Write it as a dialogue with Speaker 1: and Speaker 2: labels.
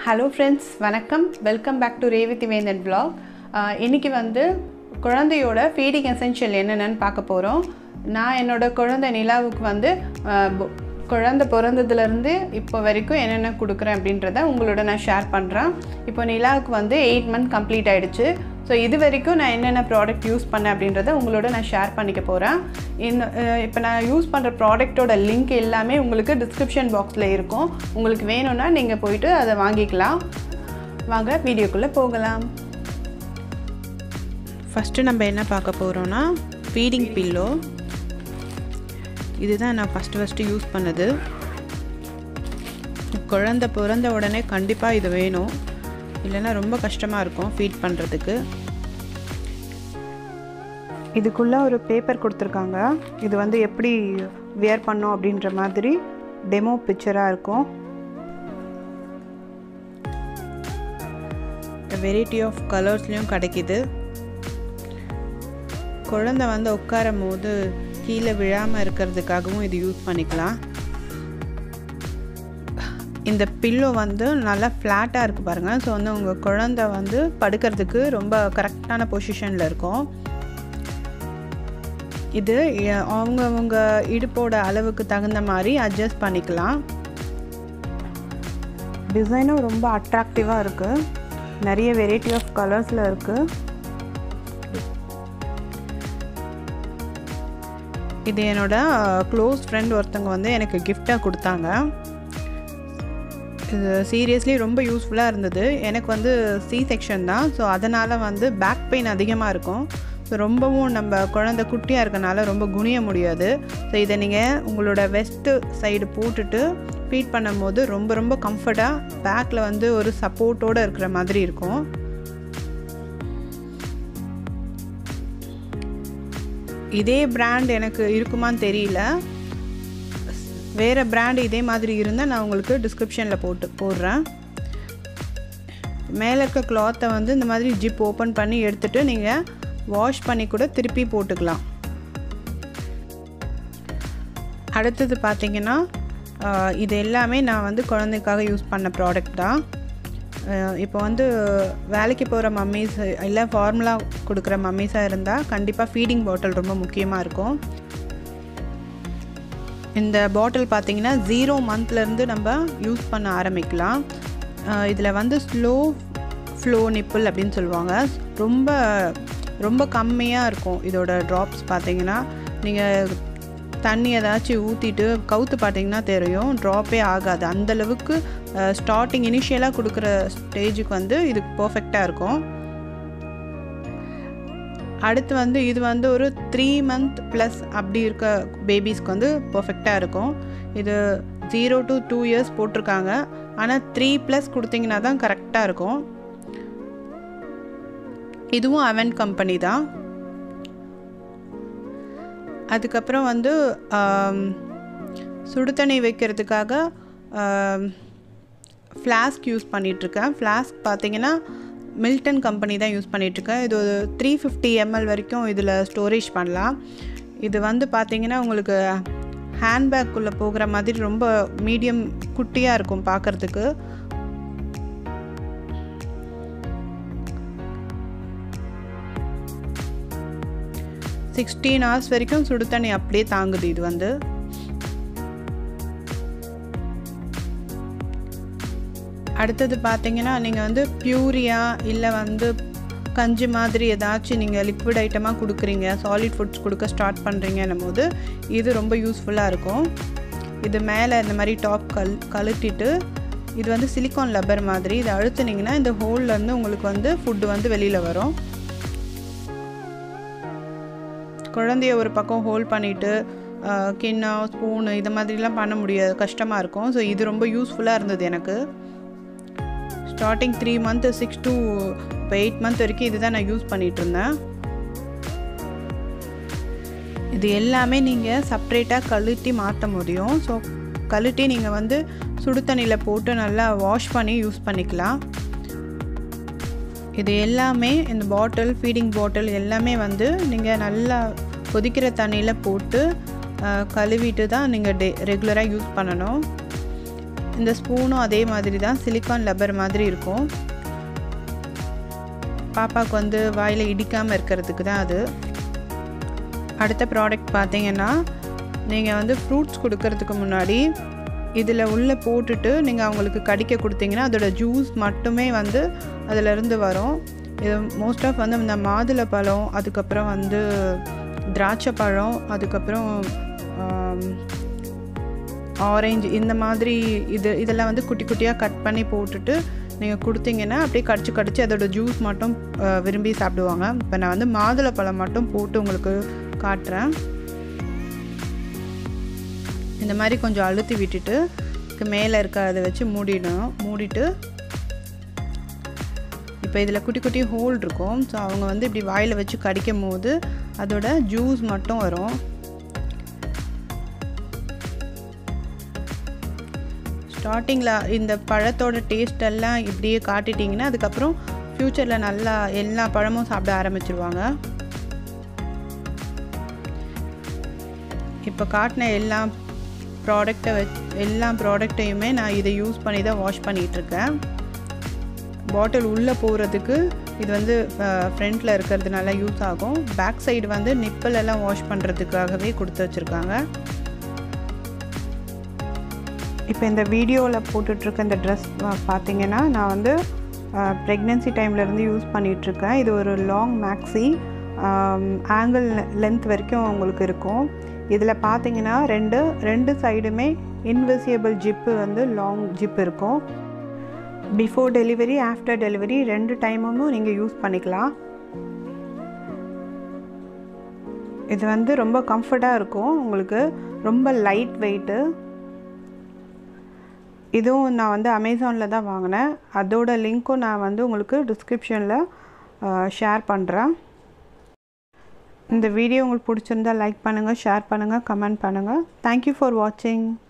Speaker 1: hello friends வணக்கம் welcome back to Revathi Vendhan vlog இன்றைக்கி வந்து குழந்தையோட ஃபீடிங் எசென்ஷியல் என்னென்னு பார்க்க போகிறோம் நான் என்னோட குழந்தை நிலாவுக்கு வந்து ஆஹ், பொ- குழந்தை பிறந்ததுலேருந்து இப்போ வரைக்கும் என்னென்ன கொடுக்குறேன் அப்படின்றத உங்களோட நான் ஷேர் பண்ணுறேன் இப்போ நிலாவுக்கு வந்து எயிட் மந்த் கம்ப்ளீட் ஆயிடுச்சு ஸோ இது வரைக்கும் நான் என்னென்ன ப்ராடக்ட் யூஸ் பண்ணேன் அப்படின்றத உங்களோட நான் ஷேர் பண்ணிக்க போகிறேன் இன்னும் இப்போ நான் யூஸ் பண்ணுற ப்ராடக்ட்டோட லிங்க் எல்லாமே உங்களுக்கு டிஸ்கிரிப்ஷன் பாக்ஸில் இருக்கும் உங்களுக்கு வேணும்னா நீங்கள் போயிட்டு அதை வாங்கிக்கலாம் வாங்க வீடியோக்குள்ளே போகலாம்
Speaker 2: ஃபஸ்ட்டு நம்ம என்ன பார்க்க போகிறோன்னா ஃபீடிங் பில்லோ இதுதான் நான் ஃபஸ்ட்டு ஃபஸ்ட்டு யூஸ் பண்ணது குழந்த பிறந்த உடனே கண்டிப்பாக இது வேணும் இல்லைன்னா ரொம்ப கஷ்டமாக இருக்கும் ஃபீட் பண்ணுறதுக்கு
Speaker 1: இதுக்குள்ளே ஒரு பேப்பர் கொடுத்துருக்காங்க இது வந்து எப்படி வியர் பண்ணோம் அப்படின்ற மாதிரி டெமோ பிக்சராக இருக்கும்
Speaker 2: வெரைட்டி ஆஃப் கலர்ஸ்லேயும் கிடைக்கிது குழந்தை வந்து உட்காரும் போது கீழே விழாமல் இருக்கிறதுக்காகவும் இது யூஸ் பண்ணிக்கலாம் இந்த பில்லோ வந்து நல்லா ஃப்ளாட்டாக இருக்குது பாருங்கள் ஸோ வந்து உங்கள் குழந்தை வந்து படுக்கிறதுக்கு ரொம்ப கரெக்டான பொசிஷனில் இருக்கும் இது எ- அவங்கவங்க இடுப்போட அளவுக்கு தகுந்த மாதிரி அட்ஜஸ்ட் பண்ணிக்கலாம்
Speaker 1: டிசைனும் ரொம்ப அட்ராக்டிவாக இருக்குது நிறைய வெரைட்டி ஆஃப் கலர்ஸில் இருக்குது
Speaker 2: இது என்னோட க்ளோஸ் ஃப்ரெண்ட் ஒருத்தவங்க வந்து எனக்கு கிஃப்டாக கொடுத்தாங்க இது சீரியஸ்லி ரொம்ப யூஸ்ஃபுல்லாக இருந்தது எனக்கு வந்து சி செக்ஷன் தான் ஸோ அதனால் வந்து பேக் பெயின் அதிகமாக இருக்கும் ஸோ ரொம்பவும் நம்ம குழந்தை குட்டியாக இருக்கனால ரொம்ப குனிய முடியாது ஸோ இதை நீங்கள் உங்களோட வெஸ்ட்டு சைடு போட்டுட்டு ஃபீட் பண்ணும்போது ரொம்ப ரொம்ப கம்ஃபர்ட்டாக பேக்கில் வந்து ஒரு சப்போர்ட்டோடு இருக்கிற மாதிரி இருக்கும் இதே பிராண்ட் எனக்கு இருக்குமான்னு தெரியல வேறு பிராண்ட் இதே மாதிரி இருந்தால் நான் உங்களுக்கு டிஸ்கிரிப்ஷனில் போட்டு போடுறேன் மேலே இருக்க கிளாத்தை வந்து இந்த மாதிரி ஜிப் ஓப்பன் பண்ணி எடுத்துகிட்டு நீங்கள் வாஷ் பண்ணி கூட திருப்பி போட்டுக்கலாம் அடுத்தது பார்த்தீங்கன்னா ஆஹ், இது எல்லாமே நான் வந்து குழந்தைக்காக யூஸ் பண்ண ப்ராடக்ட் தான் ஆஹ், இப்போ வந்து வேலைக்கு போகிற மம்மீஸ் இல்லை ஃபார்முலா கொடுக்குற மம்மீஸாக இருந்தால் கண்டிப்பாக ஃபீடிங் பாட்டில் ரொம்ப முக்கியமாக இருக்கும் இந்த பாட்டில் பார்த்தீங்கன்னா ஜீரோ மந்த்லேருந்து நம்ம யூஸ் பண்ண ஆரம்பிக்கலாம் இதில் வந்து ஸ்லோ ஃப்ளோ நிப்பிள் அப்படின்னு சொல்லுவாங்க ரொம்ப ரொம்ப கம்மியாக இருக்கும் இதோட ட்ராப்ஸ் பார்த்தீங்கன்னா நீங்கள் தண்ணி ஏதாச்சும் ஊற்றிட்டு கவுத்து பார்த்தீங்கன்னா தெரியும் ட்ராப்பே ஆகாது அந்தளவுக்கு ஸ்டார்டிங் இனிஷியலாக கொடுக்குற ஸ்டேஜுக்கு வந்து இது பர்ஃபெக்டாக இருக்கும் அடுத்து வந்து இது வந்து ஒரு த்ரீ மந்த் ப்ளஸ் அப்படி இருக்க பேபிஸ்க்கு வந்து பர்ஃபெக்டாக இருக்கும் இது ஜீரோ டு டூ இயர்ஸ் போட்டிருக்காங்க ஆனால் த்ரீ ப்ளஸ் கொடுத்தீங்கன்னா தான் கரெக்டாக இருக்கும் இதுவும் அவன் கம்பெனி தான் அதுக்கப்புறம் வந்து ஆம், சுடு தண்ணி வைக்கிறதுக்காக ஃப்ளாஸ்க் யூஸ் பண்ணிகிட்ருக்கேன் ஃப்ளாஸ்க் பார்த்தீங்கன்னா மில்டன் கம்பெனி தான் யூஸ் பண்ணிகிட்ருக்கேன் இது ஒரு த்ரீ ஃபிஃப்டி எம்எல் வரைக்கும் இதில் ஸ்டோரேஜ் பண்ணலாம் இது வந்து பார்த்தீங்கன்னா உங்களுக்கு ஹேண்ட்பேக்குள்ளே போகிற மாதிரி ரொம்ப மீடியம் குட்டியாக இருக்கும் பார்க்குறதுக்கு சிக்ஸ்டீன் ஹவர்ஸ் வரைக்கும் சுடு தண்ணி அப்படியே தாங்குது இது வந்து அடுத்தது பார்த்தீங்கன்னா நீங்கள் வந்து பியூரியா இல்லை வந்து கஞ்சி மாதிரி ஏதாச்சும் நீங்கள் லிக்விட் ஐட்டமாக கொடுக்குறீங்க சாலிட் ஃபுட்ஸ் கொடுக்க ஸ்டார்ட் பண்ணுறீங்கன்னும் போது இது ரொம்ப யூஸ்ஃபுல்லாக இருக்கும் இது மேலே இந்த மாதிரி டாப் கல் கழட்டிட்டு இது வந்து சிலிக்கான் லப்பர் மாதிரி இதை அழுத்துனீங்கன்னா இந்த ஹோல்லேருந்து உங்களுக்கு வந்து ஃபுட்டு வந்து வெளியில் வரும் குழந்தைய ஒரு பக்கம் ஹோல்ட் பண்ணிவிட்டு கிண்ணம் ஸ்பூனு இது மாதிரிலாம் பண்ண முடியாது கஷ்டமாக இருக்கும் ஸோ இது ரொம்ப யூஸ்ஃபுல்லாக இருந்தது எனக்கு starting three month six to இப்போ எயிட் மந்த் வரைக்கும் இதுதான் நான் யூஸ் பண்ணிகிட்டு இருந்தேன் இது எல்லாமே நீங்கள் செப்ரேட்டாக கழுட்டி மாற்ற முடியும் ஸோ கழுட்டி நீங்கள் வந்து சுடு தண்ணியில் போட்டு நல்லா வாஷ் பண்ணி யூஸ் பண்ணிக்கலாம் இது எல்லாமே இந்த பாட்டில் ஃபீடிங் பாட்டில் எல்லாமே வந்து நீங்கள் நல்லா கொதிக்கிற தண்ணியில் போட்டு அஹ், கழுவிட்டு தான் நீங்கள் டே ரெகுலராக யூஸ் பண்ணணும் இந்த ஸ்பூனும் அதே மாதிரி தான் சிலிக்கான் லப்பர் மாதிரி இருக்கும் பாப்பாவுக்கு வந்து வாயில் இடிக்காமல் இருக்கிறதுக்கு தான் அது அடுத்த ப்ராடக்ட் பார்த்தீங்கன்னா நீங்கள் வந்து ஃப்ரூட்ஸ் கொடுக்கறதுக்கு முன்னாடி இதில் உள்ளே போட்டுட்டு நீங்கள் அவங்களுக்கு கடிக்க கொடுத்தீங்கன்னா அதோட ஜூஸ் மட்டுமே வந்து அதிலிருந்து வரும் இது மோஸ்ட் ஆஃப் வந்து இந்த மாதுளை பழம் அதுக்கப்புறம் வந்து திராட்சை பழம் அதுக்கப்புறம் ஆரஞ்சு இந்த மாதிரி இது இதெல்லாம் வந்து குட்டி குட்டியாக கட் பண்ணி போட்டுட்டு நீங்கள் கொடுத்தீங்கன்னா அப்படியே கடிச்சு கடிச்சு அதோட ஜூஸ் மட்டும் விரும்பி சாப்பிடுவாங்க இப்போ நான் வந்து மாதுளை பழம் மட்டும் போட்டு உங்களுக்கு காட்டுறேன் இந்த மாதிரி கொஞ்சம் அழுத்தி விட்டுட்டு மேலே இருக்க அதை வச்சு மூடிடணும் மூடிட்டு இப்போ இதில் குட்டி குட்டி ஹோல் இருக்கும் ஸோ அவங்க வந்து இப்படி வாயில் வச்சு கடிக்கும் போது அதோட ஜூஸ் மட்டும் வரும் ஸ்டார்டிங்கில் இந்த பழத்தோட டேஸ்ட் எல்லாம் இப்படியே காட்டிட்டிங்கன்னா அதுக்கப்புறம் ஃப்யூச்சரில் நல்லா எல்லா பழமும் சாப்பிட ஆரம்பிச்சிருவாங்க இப்போ காட்டின எல்லா ப்ராடக்டை வச் எல்லா ப்ராடக்டையுமே நான் இதை யூஸ் பண்ணி தான் வாஷ் பண்ணிகிட்ருக்கேன் பாட்டில் உள்ளே போகிறதுக்கு இது வந்து ஃப்ரண்ட்டில் இருக்கிறதுனால யூஸ் ஆகும் பேக் சைடு வந்து நிப்பிள் எல்லாம் வாஷ் பண்ணுறதுக்காகவே கொடுத்து வச்சுருக்காங்க இப்போ இந்த வீடியோவில் போட்டுட்ருக்க இந்த ட்ரெஸ் பார்த்தீங்கன்னா நான் வந்து ப்ரெக்னென்சி டைம்லேருந்து யூஸ் பண்ணிகிட்ருக்கேன் இது ஒரு லாங் மேக்ஸி ஆங்கிள் லென்த் வரைக்கும் உங்களுக்கு இருக்கும் இதில் பார்த்தீங்கன்னா ரெண்டு ரெண்டு சைடுமே இன்விசியபிள் ஜிப்பு வந்து லாங் ஜிப் இருக்கும் பிஃபோர் டெலிவரி ஆஃப்டர் டெலிவரி ரெண்டு டைமும் நீங்கள் யூஸ் பண்ணிக்கலாம் இது வந்து ரொம்ப கம்ஃபர்ட்டாக இருக்கும் உங்களுக்கு ரொம்ப லைட் வெயிட்டு இதுவும் நான் வந்து அமேசானில் தான் வாங்கினேன் அதோட லிங்க்கும் நான் வந்து உங்களுக்கு டிஸ்கிரிப்ஷனில் ஷேர் பண்ணுறேன் இந்த வீடியோ உங்களுக்கு பிடிச்சிருந்தா லைக் பண்ணுங்கள் ஷேர் பண்ணுங்கள் கமெண்ட் பண்ணுங்கள் தேங்க்யூ ஃபார் வாட்சிங்